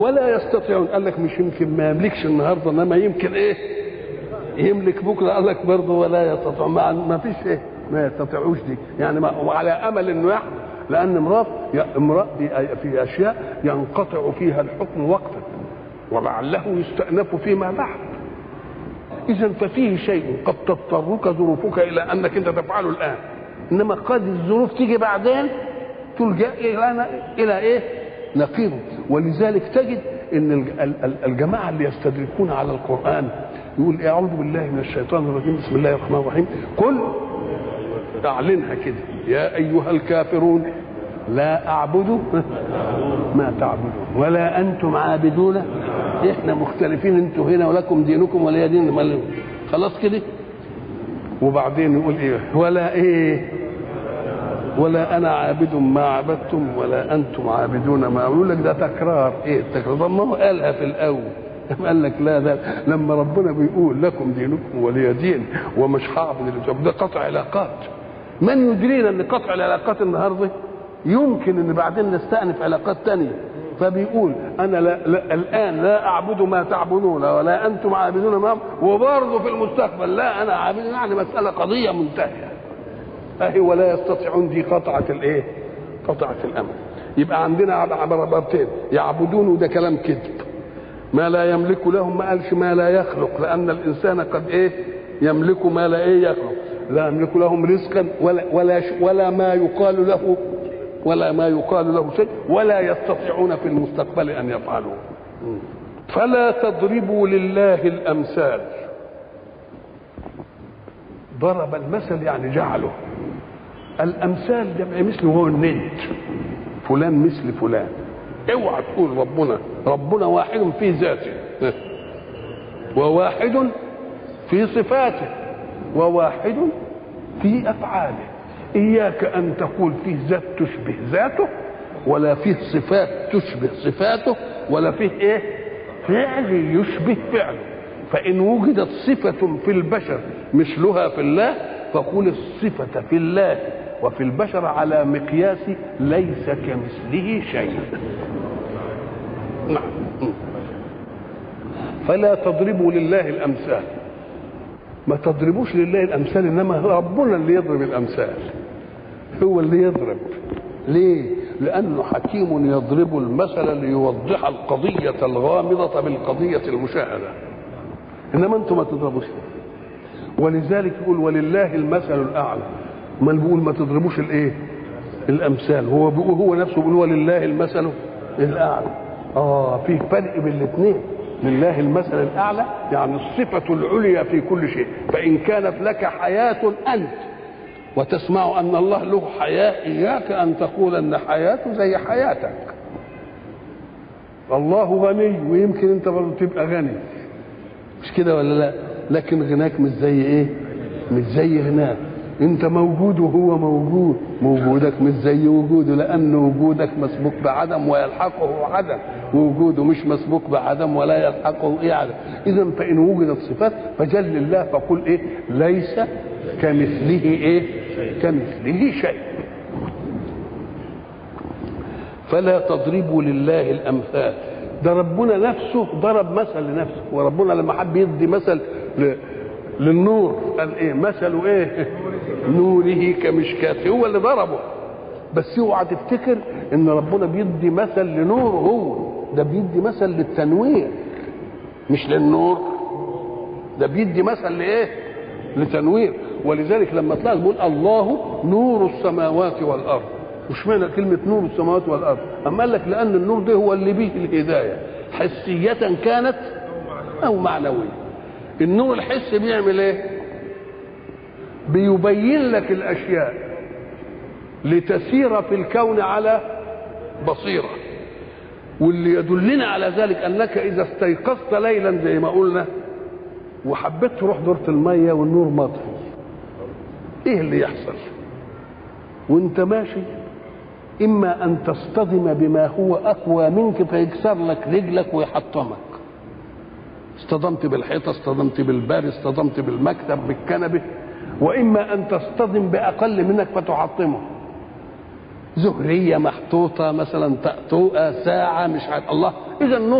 ولا يستطيعون قال لك مش يمكن ما يملكش النهارده انما يمكن ايه يملك بكره قال لك برضه ولا يستطيع ما, ما فيش ايه ما يستطيعوش دي يعني ما وعلى امل انه يحدث لان امراه امراه في اشياء ينقطع فيها الحكم وقتا ولعله يستأنف فيما بعد اذا ففيه شيء قد تضطرك ظروفك الى انك انت تفعله الان انما قد الظروف تيجي بعدين تلجا الى الى ايه نقيضه ولذلك تجد ان الجماعه اللي يستدركون على القران يقول اعوذ بالله من الشيطان الرجيم بسم الله الرحمن الرحيم قل اعلنها كده يا ايها الكافرون لا اعبد ما تعبدون ولا انتم عابدون احنا مختلفين انتوا هنا ولكم دينكم ولي دين خلاص كده وبعدين يقول ايه ولا ايه ولا انا عابد ما عبدتم ولا انتم عابدون ما يقول لك ده تكرار ايه التكرار طب ما هو قالها في الاول قال لك لا ده لما ربنا بيقول لكم دينكم ولي دين ومش هعبد اللي ده قطع علاقات من يدرينا ان قطع العلاقات النهارده يمكن ان بعدين نستأنف علاقات تانية فبيقول انا لا, لا الان لا اعبد ما تعبدون ولا انتم عابدون ما وبرضه في المستقبل لا انا عابد يعني مساله قضيه منتهيه اهي ولا يستطيعون دي قطعه الايه؟ قطعه الامل يبقى عندنا عبارتين يعبدون وده كلام كذب ما لا يملك لهم ما قالش ما لا يخلق لان الانسان قد ايه يملك ما لا ايه يخلق لا يملك لهم رزقا ولا ولا ولا ما يقال له ولا ما يقال له شيء ولا يستطيعون في المستقبل ان يفعلوا فلا تضربوا لله الامثال ضرب المثل يعني جعله الامثال جمع مثل هو الند فلان مثل فلان اوعى تقول ربنا ربنا واحد في ذاته وواحد في صفاته وواحد في افعاله اياك ان تقول فيه ذات تشبه ذاته ولا فيه صفات تشبه صفاته ولا فيه ايه فعل يشبه فعله فان وجدت صفه في البشر مثلها في الله فقول الصفه في الله وفي البشر على مقياس ليس كمثله شيء نعم فلا تضربوا لله الامثال ما تضربوش لله الامثال انما ربنا اللي يضرب الامثال هو اللي يضرب ليه لانه حكيم يضرب المثل ليوضح القضيه الغامضه بالقضيه المشاهده انما انتم ما تضربوش ولذلك يقول ولله المثل الاعلى ما بيقول ما تضربوش الايه الامثال هو بيقول هو نفسه بيقول ولله المثل الاعلى اه في فرق بين الاثنين لله المثل الاعلى يعني الصفه العليا في كل شيء فان كانت لك حياه انت وتسمع ان الله له حياه اياك ان تقول ان حياته زي حياتك الله غني ويمكن انت برضه تبقى غني مش كده ولا لا لكن غناك مش زي ايه مش زي غناك انت موجود وهو موجود وجودك مش زي وجوده لان وجودك مسبوق بعدم ويلحقه عدم ووجوده مش مسبوق بعدم ولا يلحقه ايه عدم اذا فان وجدت صفات فجل الله فقل ايه ليس كمثله ايه كمثله شيء فلا تضربوا لله الامثال ده ربنا نفسه ضرب مثل لنفسه وربنا لما حب يدي مثل ل... للنور قال ايه مثل ايه نوره كمشكاة هو اللي ضربه بس اوعى تفتكر ان ربنا بيدي مثل لنوره هو ده بيدي مثل للتنوير مش للنور ده بيدي مثل لايه لتنوير ولذلك لما طلع بيقول الله نور السماوات والارض مش معنى كلمة نور السماوات والأرض أما قال لك لأن النور ده هو اللي به الهداية حسية كانت أو معنوية النور الحسي بيعمل ايه بيبين لك الاشياء لتسير في الكون على بصيره واللي يدلنا على ذلك انك اذا استيقظت ليلا زي ما قلنا وحبيت تروح دورة المية والنور مطفي ايه اللي يحصل وانت ماشي اما ان تصطدم بما هو اقوى منك فيكسر لك رجلك ويحطمك اصطدمت بالحيطة اصطدمت بالباب اصطدمت بالمكتب بالكنبة وإما أن تصطدم بأقل منك فتحطمه زهريه محطوطه مثلا طقطوقه ساعه مش عارف الله اذا